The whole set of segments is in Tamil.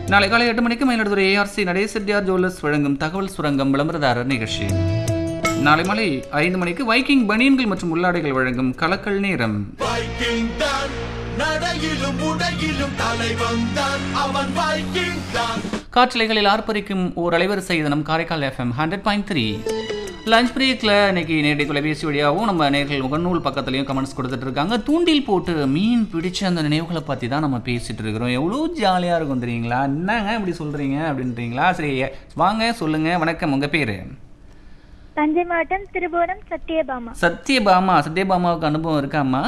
நாளை காலை எட்டு மணிக்கு மயிலாடுதுறை ஏஆர்சி நடேசெட்டியார் ஜுவல்லர்ஸ் வழங்கும் தகவல் சுரங்கம் விளம்பரதாரர் நிகழ்ச்சி நாளை மாலை ஐந்து மணிக்கு வைக்கிங் பனியன்கள் மற்றும் உள்ளாடைகள் வழங்கும் கலக்கல் நேரம் வைக்கிங் தான் நடையிலும் உடையிலும் தலைவன் தான் அவன் வைக்கிங் தான் காற்றலைகளில் ஆர்ப்பரிக்கும் ஓர் அலைவரிசை இது நம் Karaikal FM hundred point three lunch பிரேக்கில் இன்னைக்கு நேரடி தொலைபேசி வழியாகவும் நம்ம நேர்கள் முகநூல் பக்கத்துலையும் கமெண்ட்ஸ் கொடுத்துட்டு இருக்காங்க தூண்டில் போட்டு மீன் பிடிச்ச அந்த நினைவுகளை பற்றி தான் நம்ம பேசிட்டு இருக்கிறோம் எவ்வளோ ஜாலியாக இருக்கும் தெரியுங்களா என்னங்க இப்படி சொல்கிறீங்க அப்படின்றீங்களா சரி வாங்க சொல்லுங்கள் வணக்கம் உங்கள் பேர் தஞ்சை மாவட்டம் திருபுவனம் சத்யபாமா சத்யபாமா சத்யபாமாவுக்கு அனுபவம் இருக்காம்மா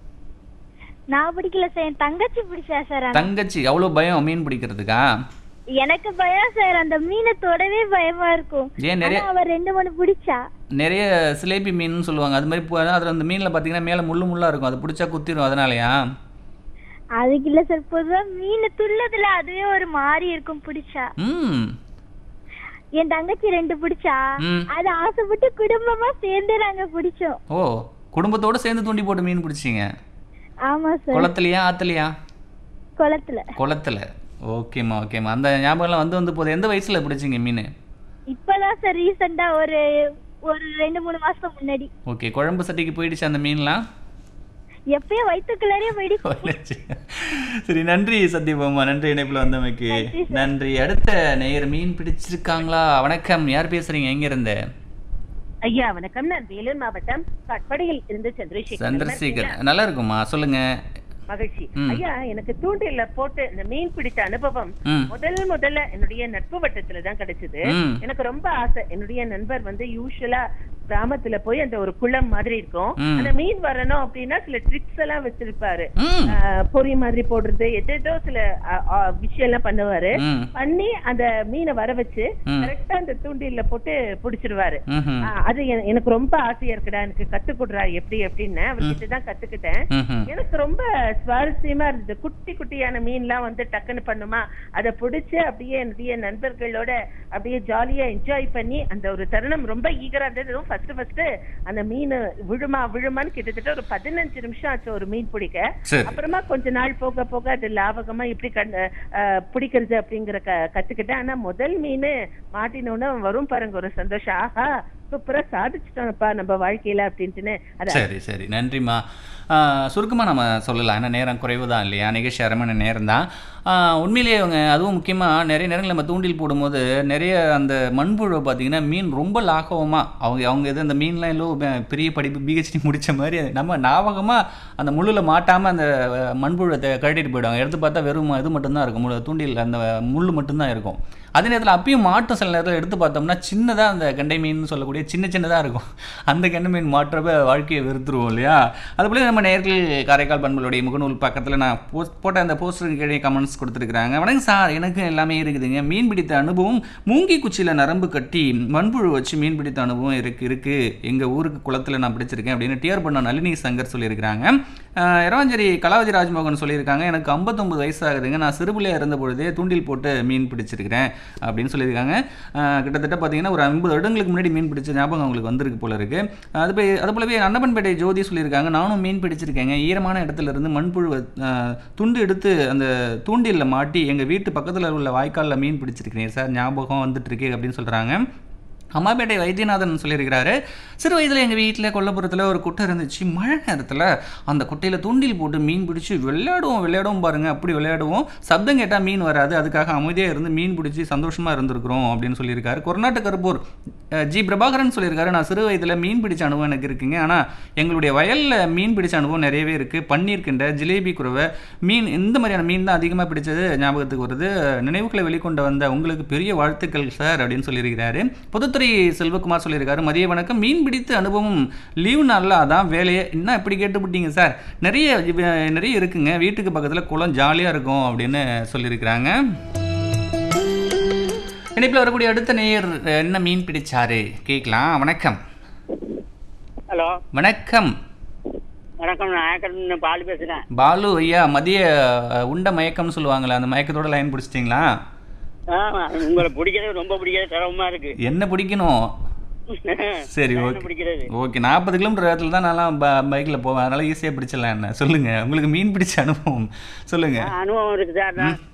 நான் பிடிக்கல சார் என் தங்கச்சி பிடிச்சா சார் ஆனா. தங்கச்சி அவ்வளோ பயம் மீன் பிடிக்கிறதுக்கா எனக்கு பயம் சார் அந்த மீனை தொடவே பயமா இருக்கும் ஏன் நிறைய ஆனா அவ ரெண்டு மூணு பிடிச்சா நிறைய சிலேபி மீன் சொல்லுவாங்க அது மாதிரி போ- அதில் அந்த மீனில் பார்த்தீங்கன்னா மேலே முள்ளு முள்ளாக இருக்கும் அது பிடிச்சா குத்திரும் அதனாலயா அதுக்கு இல்ல சார் பொதுவா மீன் துள்ளதுல அதுவே ஒரு மாதிரி இருக்கும் பிடிச்சா ம் என் தங்கச்சி ரெண்டு பிடிச்சா ம். அது ஆசைப்பட்டு குடும்பமா சேர்ந்து நாங்க பிடிச்சோம் ஓ குடும்பத்தோட சேர்ந்து தூண்டி போட்டு மீன் பிடிச்சிங்க ஆமா சார் குளத்துலையா ஆத்துலையா குளத்துல குளத்துல ஓகேம்மா ஓகேம்மா அந்த ஞாபகம்லாம் வந்து வந்து போகுது எந்த வயசுல பிடிச்சிங்க மீன் இப்பதான் சார் ரீசெண்டா ஒரு ஒரு ரெண்டு மூணு மாசம் முன்னாடி ஓகே குழம்பு சட்டிக்கு போயிடுச்சு அந்த மீன்லாம் எப்பயும் வயிற்றுக்குள்ளாரே போயிடுச்சு சரி நன்றி சத்யபாமா நன்றி இணைப்பில் வந்தமைக்கு நன்றி அடுத்த நேயர் மீன் பிடிச்சிருக்காங்களா வணக்கம் யார் பேசுறீங்க எங்க இருந்து ஐயா வணக்கம் நான் வேலூர் மாவட்டம் கட்படையில் இருந்து சந்திரசேகர் சந்திரசேகர் நல்லா இருக்குமா சொல்லுங்க மகிழ்ச்சி ம். ஐயா எனக்கு தூண்டில்ல போட்டு இந்த மீன் பிடித்த அனுபவம் ம் முதல் முதல்ல என்னுடைய நட்பு வட்டத்துல தான் கிடைச்சது ம் எனக்கு ரொம்ப ஆசை என்னுடைய நண்பர் வந்து யூஸ்வலா கிராமத்துல போய் அந்த ஒரு குளம் மாதிரி இருக்கும் ம். அந்த மீன் வரணும் அப்படின்னா சில ட்ரிக்ஸ் எல்லாம் வச்சிருப்பாரு ம் ஆஹ், பொறி மாதிரி போடுறது எதேதோ சில ஆஹ், ஆஹ், விஷயம் எல்லாம் பண்ணுவாரு ம் பண்ணி அந்த மீனை வர வச்சு ம். கரெக்டா அந்த தூண்டில்ல போட்டு பிடிச்சிருவாரு ம்ஹும். ஆ, அது என- எனக்கு ரொம்ப ஆசையா இருக்குடா எனக்கு கத்து கொடுறா எப்படி அப்படின்னு அவர்கிட்ட தான் கத்துக்கிட்டேன் ம்ஹும். எனக்கு ரொம்ப சுவாரஸ்யமா இருந்தது குட்டி குட்டியான மீன்லாம் வந்து டக்குன்னு பண்ணுமா அதை பிடிச்சு அப்படியே என்னுடைய நண்பர்களோட அப்படியே ஜாலியா என்ஜாய் பண்ணி அந்த ஒரு தருணம் ரொம்ப ஈகரா இருந்தது ஃபர்ஸ்ட் ஃபர்ஸ்ட் அந்த மீன் விழுமா விழுமான்னு கிட்டத்தட்ட ஒரு பதினஞ்சு நிமிஷம் ஆச்சு ஒரு மீன் பிடிக்க சரி அப்புறமா கொஞ்ச நாள் போக போக அது லாவகமா எப்படி கண் அஹ், பிடிக்கிறது அப்படிங்கிற க கத்துக்கிட்டேன் ஆனா முதல் மீன் மாட்டினோன்னு வரும் பாருங்க ஒரு சந்தோஷம் ஆஹா சூப்பரா சாதிச்சிட்டோம்ப்பா நம்ம வாழ்க்கையில அப்படின்ட்டுன்னு அது சரி சரி நன்றிம்மா சுருக்கமாக நம்ம சொல்லலாம் ஏன்னா நேரம் குறைவு தான் இல்லையா நிகழ்ச்சி அரை மணி நேரம் தான் உண்மையிலேயே அவங்க அதுவும் முக்கியமாக நிறைய நேரங்கள் நம்ம தூண்டில் போடும்போது நிறைய அந்த மண்புழுவை பார்த்தீங்கன்னா மீன் ரொம்ப லாகவமாக அவங்க அவங்க எது அந்த மீன்லாம் எல்லோ பெ- பெரிய படிப்பு பிஹெச்டி முடித்த மாதிரி நம்ம ஞாபகமாக அந்த முள்ளில் மாட்டாமல் அந்த அஹ், மண்புழுவை த- கழட்டிட்டு போயிடுவாங்க எடுத்து பார்த்தா வெறும் இது மட்டும்தான் இருக்கும் முள்ளு தூண்டில் அந்த முள் மட்டும்தான் இருக்கும் அதே நேரத்தில் அப்பயும் மாட்டும் சில நேரத்தில் எடுத்து பார்த்தோம்னா சின்னதாக அந்த கெண்டை மீன் சொல்லக்கூடிய சின்ன சின்னதாக இருக்கும் அந்த கெண்டை மீன் மாற்றப்ப வாழ்க்கையை வெறுத்துருவோம் இல்லையா அதுபோல நம்ம நேர்கள் காரைக்கால் பண்புகளுடைய முகநூல் பக்கத்தில் நான் போஸ்ட் போட்ட அந்த போஸ்டருக்கு கீழே கமெண்ட்ஸ் கொடுத்துருக்குறாங்க வணக்கம் சார் எனக்கு எல்லாமே இருக்குதுங்க மீன் பிடித்த அனுபவம் மூங்கி குச்சியில் நரம்பு கட்டி மண்புழு வச்சு மீன் பிடித்த அனுபவம் இருக்கு இருக்கு எங்கள் ஊருக்கு குளத்தில் நான் பிடிச்சிருக்கேன் அப்படின்னு டிஆர் பண்ண நளினி சங்கர் சொல்லியிருக்கிறாங்க ஆஹ் இரவாஞ்சேரி கலாவதி ராஜ்மோகன் சொல்லியிருக்காங்க எனக்கு 59 வயசு ஆகுதுங்க நான் சிறுபிள்ளையாக இருந்த பொழுதே தூண்டில் போட்டு மீன் பிடிச்சிருக்கிறேன் அப்படின்னு சொல்லியிருக்காங்க ஆஹ் கிட்டத்தட்ட பார்த்தீங்கன்னா ஒரு ஐம்பது வருடங்களுக்கு முன்னாடி மீன் பிடிச்ச ஞாபகம் அவங்களுக்கு வந்திருக்கு போல இருக்கு அது போய் அது போலவே அன்னப்பன்பேட்டை ஜோதி சொல்லியிருக்காங்க நானும் மீன் பிடிச்சிருக்கேங்க ஈரமான இடத்துல இருந்து மண்புழு துண்டு எடுத்து அந்த தூண்டிலில் மாட்டி எங்கள் வீட்டு பக்கத்தில் உள்ள வாய்க்காலில் மீன் பிடிச்சிருக்கிறேன் சார் ஞாபகம் வந்துட்டு இருக்கு அப்படின்னு சொல்கிறாங்க அம்மாப்பேட்டை வைத்தியநாதன் சொல்லியிருக்கிறாரு சிறு வயதில் எங்கள் வீட்டில் கொல்லப்புறத்தில் ஒரு குட்டை இருந்துச்சு மழை நேரத்தில் அந்த குட்டையில் தூண்டில் போட்டு மீன் பிடிச்சி விளையாடுவோம் விளையாடுவோம் பாருங்க அப்படி விளையாடுவோம் சப்தம் கேட்டால் மீன் வராது அதுக்காக அமைதியாக இருந்து மீன் பிடிச்சி சந்தோஷமாக இருந்திருக்கிறோம் அப்படின்னு சொல்லியிருக்காரு கொரநாட்டு கருப்பூர் அஹ், ஜி பிரபாகரன் சொல்லியிருக்காரு நான் சிறு வயதில் மீன் பிடிச்ச அனுபவம் எனக்கு இருக்குங்க ஆனால் எங்களுடைய வயலில் மீன் பிடிச்ச அனுபவம் நிறையவே இருக்குது பன்னீர் கிண்டை ஜிலேபி குறவை மீன் இந்த மாதிரியான மீன் தான் அதிகமாக பிடிச்சது ஞாபகத்துக்கு வருது நினைவுகளை வெளிக்கொண்டு வந்த உங்களுக்கு பெரிய வாழ்த்துக்கள் சார் அப்படின்னு சொல்லியிருக்கிறாரு பொதுத்துறை செல்வகுமார் சொல்லியிருக்காரு மதிய வணக்கம் மீன் பிடித்த அனுபவம் லீவு நாளில் அதான் வேலையை என்ன இப்படி கேட்டுவிட்டீங்க சார் நிறைய இவ- நிறைய இருக்குங்க வீட்டுக்கு பக்கத்தில் குளம் ஜாலியாக இருக்கும் அப்படின்னு சொல்லியிருக்கிறாங்க இணைப்பில் வரக்கூடிய அடுத்த நேயர் அஹ், என்ன மீன் பிடிச்சாரு கேட்கலாம் வணக்கம் ஹலோ வணக்கம் வணக்கம் நான் ஆக்கர்னு பாலு பேசுகிறேன் பாலு ஐயா மதிய அஹ், உண்ட மயக்கம்னு சொல்லுவாங்களே அந்த மயக்கத்தோட லைன் பிடிச்சிட்டிங்களா ஆமா உங்களை பிடிக்கிறது ரொம்ப பிடிக்கிறது சிரமமா இருக்கு என்ன பிடிக்கணும் சரி நான் ஓகே பிடிக்கிறது ஓகே நாற்பது கிலோமீட்டர் வேகத்தில் தான் நான்லாம் ப பைக்கில் போவேன் அதனால ஈஸியாக பிடிச்சிடலாம் என்ன சொல்லுங்கள் உங்களுக்கு மீன் பிடிச்ச அனுபவம் சொல்லுங்கள் ஆ, அனுபவம் இருக்கு சார் நான்